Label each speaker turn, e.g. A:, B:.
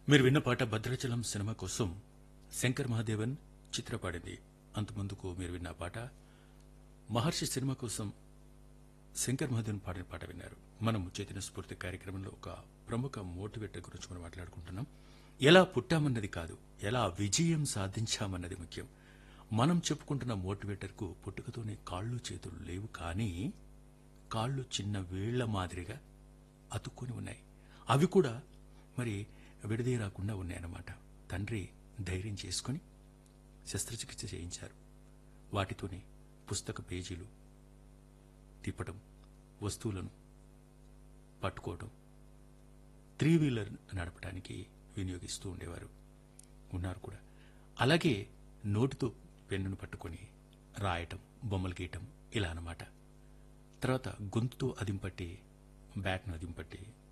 A: మీరు విన్న పాట భద్రాచలం సినిమా కోసం శంకర్ మహాదేవన్ చిత్ర పాడింది అంతమందుకు మీరు విన్న పాట మహర్షి సినిమా కోసం శంకర్ మహాదేవన్ పాడిన పాట విన్నారు మనం చైతన్య స్ఫూర్తి కార్యక్రమంలో ఒక ప్రముఖ మోటివేటర్ గురించి మనం మాట్లాడుకుంటున్నాం ఎలా పుట్టామన్నది కాదు ఎలా విజయం సాధించామన్నది ముఖ్యం మనం చెప్పుకుంటున్న మోటివేటర్కు పుట్టుకతోనే కాళ్ళు చేతులు లేవు కానీ కాళ్ళు చిన్న వేళ్ల మాదిరిగా అతుక్కొని ఉన్నాయి అవి కూడా మరి విడదీయరాకుండా ఉన్నాయన్నమాట తండ్రి ధైర్యం చేసుకుని శస్త్రచికిత్స చేయించారు వాటితోనే పుస్తక పేజీలు తిప్పటం వస్తువులను పట్టుకోవటం త్రీ వీలర్ నడపడానికి వినియోగిస్తూ ఉండేవారు ఉన్నారు కూడా అలాగే నోటితో పెన్నును పట్టుకొని రాయటం బొమ్మలు గీయటం ఇలా అన్నమాట తర్వాత గొంతుతో అదింపట్టి బ్యాట్ను అదింపట్టి